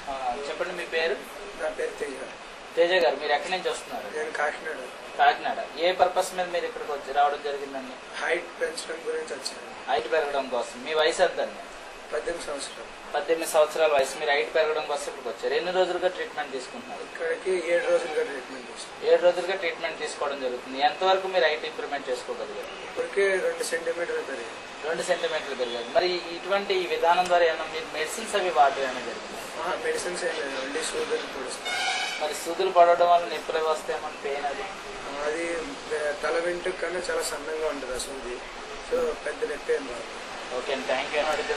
ఆ, చెప్పండి మీ పేరు నా పేరు తేజ తేజ గారు మీరు ఎక్కడి నుంచి వస్తున్నారు నేను కాకినాడ కాకినాడ ఏ పర్పస్ మీద మీరు ఇక్కడికి వచ్చి రావడం జరిగిందండి హైట్ పెంచడం గురించి వచ్చాను హైట్ పెరగడం కోసం మీ వయసు ఎంత అండి పద్దెనిమిది సంవత్సరాలు పద్దెనిమిది సంవత్సరాల వయసు మీరు హైట్ పెరగడం కోసం ఇక్కడికి వచ్చారు ఎన్ని రోజులుగా ట్రీట్మెంట్ తీసుకుంటున్నారు ఇక్కడికి ఏడు రోజులుగా ట్రీట్మెంట్ చేస్తాను ఏడు రోజులుగా ట్రీట్మెంట్ తీసుకోవడం జరుగుతుంది ఎంతవరకు మీరు హైట్ ఇంప్రూవ్మెంట్ చేసుకోగలిగారు ఇప్పటికే రెండు సెంటీమీటర్లు పెరిగింది రెండు సెంటీమీటర్లు పెరిగారు మరి ఇటువంటి ఈ విధానం ద్వారా ఏమైనా మీరు మెడిసిన్స్ అవి వాడడం ఏమైనా జరిగింది మెడిసిన్స్ ఏం లేదు ఓన్లీ సూదులు పొడుస్తాను మరి సూదులు పడడం వల్ల నొప్పులు అవి వస్తే మన పెయిన్ అది అది తల వెంట్రుక కన్నా చాలా సన్నంగా ఉంటుంది ఆ సూది సో పెద్ద నొప్పి ఏం రాదు ఓకే థ్యాంక్ యూ